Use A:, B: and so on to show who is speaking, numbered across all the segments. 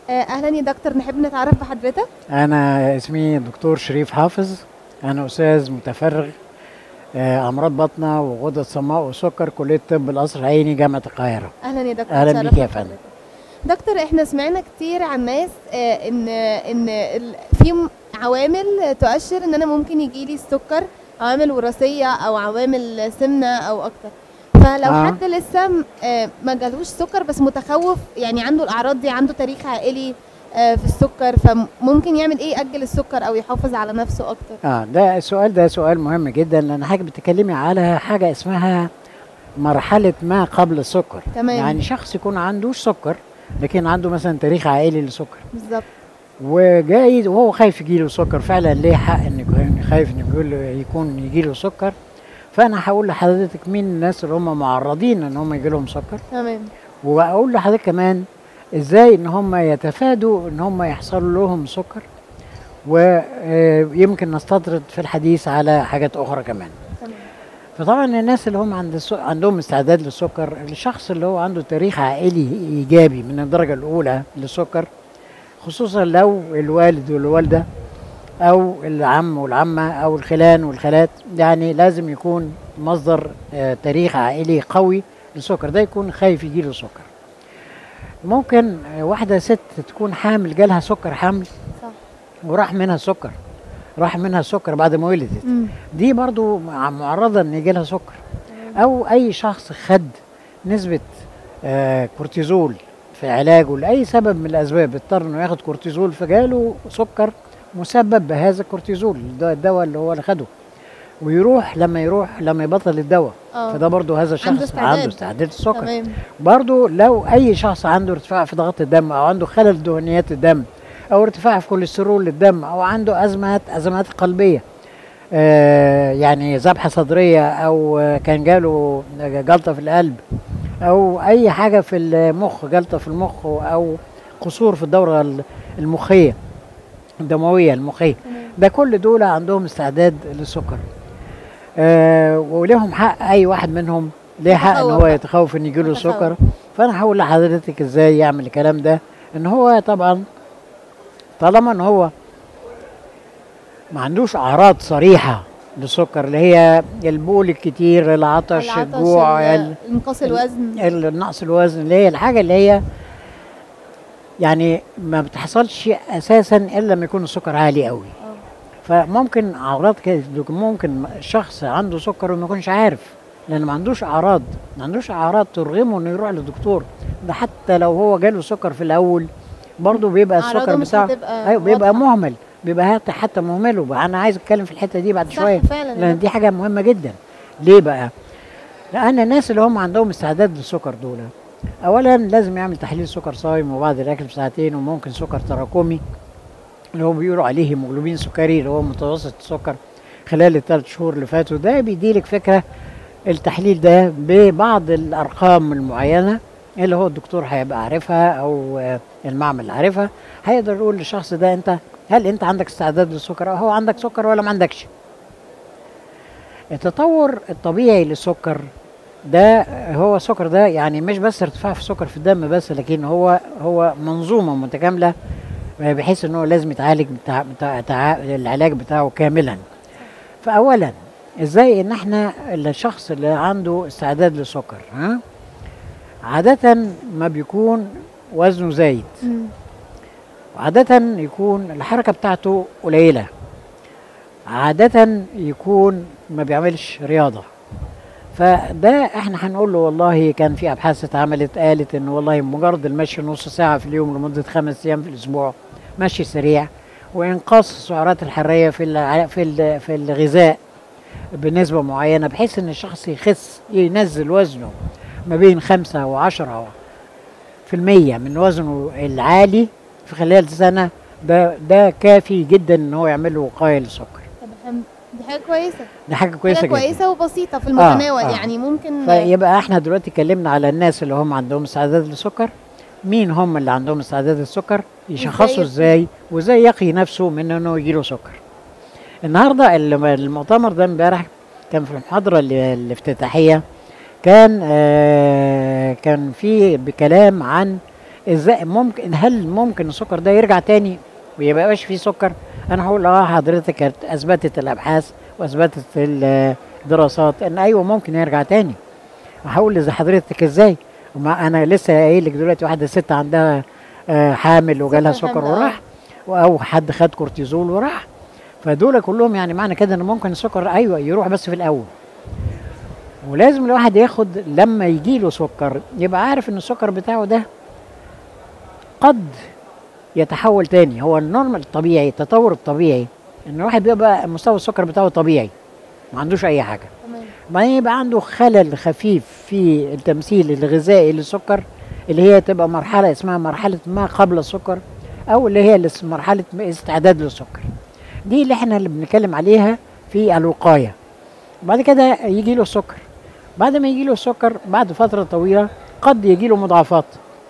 A: آه، اهلا يا دكتور نحب نتعرف بحضرتك
B: أنا اسمي دكتور شريف حافظ أنا أستاذ متفرغ آه، أمراض بطنة وغدة صماء وسكر كلية طب القصر العيني جامعة القاهرة
A: اهلا يا دكتور
B: أهلا
A: اتشرفنا
B: بيك يا
A: بحضرتك.
B: فندم.
A: دكتور احنا سمعنا كتير عن ناس آه، ان ان ال- في م- عوامل تؤشر ان انا ممكن يجيلي السكر عوامل وراثيه او عوامل سمنه او اكتر فلو
B: آه.
A: حد لسه م- آه، ما جالوش سكر بس متخوف يعني عنده الاعراض دي عنده تاريخ عائلي آه، في السكر فممكن يعمل ايه ياجل السكر او يحافظ على نفسه اكتر
B: اه ده السؤال ده سؤال مهم جدا لأن حضرتك بتتكلمي على حاجة اسمها مرحلة ما قبل السكر
A: تمام.
B: يعني شخص يكون عندوش سكر لكن عنده مثلا تاريخ عائلي للسكر
A: بالظبط
B: وجاي وهو خايف يجيله سكر فعلا ليه حق ان يكون خايف ان يقول يكون يجيله سكر فانا هقول لحضرتك مين الناس اللي هم معرضين ان هم يجيلهم سكر
A: تمام
B: واقول لحضرتك كمان ازاي ان هم يتفادوا ان هم يحصل لهم سكر ويمكن نستطرد في الحديث على حاجات اخرى كمان
A: تمام
B: فطبعا الناس اللي هم عند السو... عندهم استعداد للسكر الشخص اللي هو عنده تاريخ عائلي ايجابي من الدرجه الاولى للسكر خصوصا لو الوالد والوالده او العم والعمه او الخلان والخالات يعني لازم يكون مصدر آه، تاريخ عائلي قوي للسكر ده يكون خايف يجيله سكر ممكن آه، واحده ست تكون حامل جالها سكر حمل
A: صح
B: وراح منها السكر راح منها السكر بعد ما ولدت
A: مم.
B: دي برضو مع- معرضة ان يجي لها سكر او اي شخص خد نسبة آه كورتيزول في علاجه لأي سبب من الأسباب اضطر إنه ياخد كورتيزول فجاله سكر مسبب بهذا الكورتيزول ده الدواء اللي هو اللي خده ويروح لما يروح لما يبطل الدواء
A: اه
B: فده برضو هذا الشخص
A: استعداد.
B: عنده استعداد السكر
A: تمام
B: برضو لو اي شخص عنده ارتفاع في ضغط الدم او عنده خلل دهنيات الدم او ارتفاع في كوليسترول الدم او عنده ازمات ازمات قلبيه آه يعني ذبحه صدريه او آه، كان جاله جلطه في القلب او اي حاجه في المخ جلطه في المخ او قصور في الدوره ال- المخيه الدمويه المخيه
A: تمام
B: ده كل دول عندهم استعداد للسكر آه ولهم حق اي واحد منهم ليه حق ان
A: يتخوف
B: هو
A: بقى.
B: يتخوف ان يجيله
A: يتخوف.
B: سكر فانا هقول لحضرتك ازاي يعمل الكلام ده ان هو طبعا طالما ان هو ما عندوش اعراض صريحه للسكر اللي هي البول الكتير العطش,
A: العطش
B: الجوع
A: ال-
B: ال-
A: انقاص الوزن
B: ال- نقص الوزن اللي هي الحاجه اللي هي يعني ما بتحصلش اساسا الا لما يكون السكر عالي قوي
A: اه
B: فممكن اعراض كده ممكن شخص عنده سكر وما يكونش عارف لان ما عندوش اعراض ما عندوش اعراض ترغمه انه يروح للدكتور ده حتى لو هو جاله سكر في الاول برضه بيبقى
A: أعراضه
B: السكر
A: مش
B: بتاعه
A: هتبقى
B: ايوه بيبقى
A: واضحة.
B: مهمل بيبقى حتى حتى مهمله بقى انا عايز اتكلم في الحته دي بعد
A: صح
B: شويه
A: فعلا يا
B: لان
A: دكتور.
B: دي حاجه مهمه جدا ليه بقى لان الناس اللي هم عندهم استعداد للسكر دول اولا لازم يعمل تحليل سكر صايم وبعد الاكل بساعتين وممكن سكر تراكمي اللي هو بيقولوا عليه هيموجلوبين سكري اللي هو متوسط السكر خلال الثلاث شهور اللي فاتوا ده بيديلك فكره التحليل ده ببعض الارقام المعينه اللي هو الدكتور هيبقى عارفها او آه، المعمل عارفها هيقدر يقول للشخص ده انت هل انت عندك استعداد للسكر او هو عندك سكر ولا ما عندكش التطور الطبيعي للسكر ده هو السكر ده يعني مش بس ارتفاع في السكر في الدم بس لكن هو هو منظومه متكامله بحيث ان هو لازم يتعالج بتاع بتاع بتاع العلاج بتاعه كاملا فاولا ازاي ان احنا الشخص اللي عنده استعداد للسكر ها عادة ما بيكون وزنه زايد
A: مم.
B: عادة يكون الحركة بتاعته قليلة عادة يكون ما بيعملش رياضة فده احنا هنقول له والله كان في ابحاث اتعملت قالت ان والله مجرد المشي نص ساعة في اليوم لمدة خمس ايام في الاسبوع مشي سريع وانقاص السعرات الحرارية في الع- في ال- في الغذاء بنسبة معينة بحيث ان الشخص يخس ينزل وزنه ما بين خمسة وعشرة في المية من وزنه العالي في خلال سنة ده ده كافي جدا ان هو يعمل له وقاية للسكر
A: طب الحمد دي حاجه كويسه
B: دي حاجة كويسة
A: حاجه
B: جدا
A: كويسه وبسيطه في المتناول
B: آه.
A: يعني ممكن
B: فيبقى احنا دلوقتي اتكلمنا على الناس اللي هم عندهم استعداد للسكر مين هم اللي عندهم استعداد للسكر يشخصوا
A: إزاي؟
B: ازاي وازاي يقي نفسه من انه يجيله سكر النهارده الم- المؤتمر ده امبارح كان في المحاضره ال- الافتتاحيه كان آه كان في بكلام عن ازاي ممكن هل ممكن السكر ده يرجع تاني ويبقاش فيه سكر انا هقول اه حضرتك كانت اثبتت الابحاث واثبتت الدراسات ان ايوه ممكن يرجع تاني هقول لحضرتك ازاي وما انا لسه قايل لك دلوقتي واحده ست عندها آه، حامل وجالها
A: سكر
B: سكر
A: حامل، آه.
B: وراح او حد خد كورتيزول وراح فدول كلهم يعني معنى كده ان ممكن السكر ايوه يروح بس في الاول ولازم الواحد ياخد لما يجي له سكر يبقى عارف ان السكر بتاعه ده قد يتحول تاني هو النورمال الطبيعي التطور الطبيعي ان الواحد بيبقى مستوى السكر بتاعه طبيعي ما عندوش اي حاجه
A: تمام
B: بعدين يبقى عنده خلل خفيف في التمثيل الغذائي للسكر اللي هي تبقى مرحلة اسمها مرحلة ما قبل السكر أو اللي هي الاس- مرحلة استعداد للسكر دي اللي احنا اللي بنتكلم عليها في الوقاية بعد كده يجي له السكر بعد ما يجي له السكر بعد فترة طويلة قد يجي له مضاعفات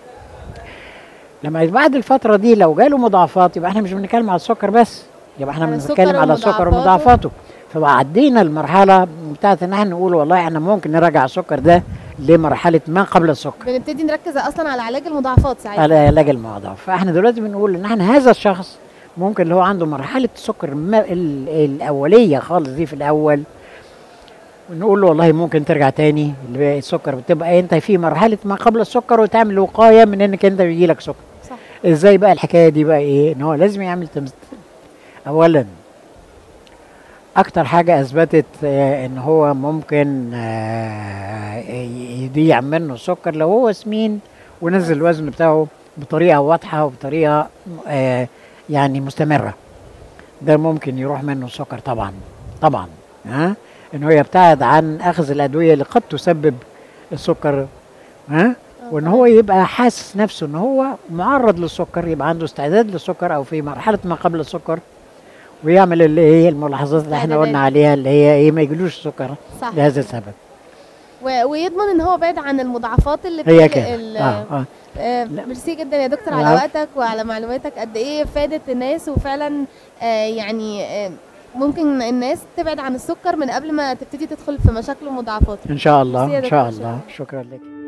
B: لما بعد الفترة دي لو جاله مضاعفات يبقى احنا مش بنتكلم على السكر بس يبقى احنا
A: على السكر
B: بنتكلم على السكر
A: ومضاعفاته.
B: ومضاعفاته فعدينا المرحلة بتاعت ان احنا نقول والله احنا ممكن نراجع السكر ده لمرحلة ما قبل السكر
A: بنبتدي نركز اصلا على علاج المضاعفات ساعتها
B: على علاج المضاعف فاحنا دلوقتي بنقول ان احنا هذا الشخص ممكن اللي هو عنده مرحلة السكر ما ال- الأولية خالص دي في الأول ونقول له والله ممكن ترجع تاني اللي السكر بتبقى انت في مرحلة ما قبل السكر وتعمل وقاية من انك انت بيجي لك سكر
A: صح
B: ازاي بقى الحكاية دي بقى ايه ان هو لازم يعمل تمثيل اولا اكتر حاجة اثبتت آه، ان هو ممكن آه، يضيع منه السكر لو هو سمين ونزل الوزن بتاعه بطريقة واضحة وبطريقة آه، يعني مستمرة ده ممكن يروح منه السكر طبعا طبعا ها ان هو يبتعد عن اخذ الادوية اللي قد تسبب السكر ها وان هو يبقى حاسس نفسه ان هو معرض للسكر يبقى عنده استعداد للسكر او في مرحله ما قبل السكر ويعمل اللي هي الملاحظات اللي احنا قلنا عليها اللي هي ايه ما يجيلوش سكر
A: صح
B: لهذا السبب
A: و- ويضمن ان هو بعيد عن المضاعفات اللي
B: هي
A: بتقلق
B: كده
A: ال-
B: اه اه
A: آه،
B: لا.
A: ميرسي جدا يا دكتور على
B: العفو.
A: وقتك وعلى معلوماتك قد ايه فادت الناس وفعلا آه، يعني آه، ممكن الناس تبعد عن السكر من قبل ما تبتدي تدخل في مشاكل ومضاعفات
B: ان شاء الله
A: ميرسي يا
B: ان شاء
A: دكتور،
B: الله شكرا لك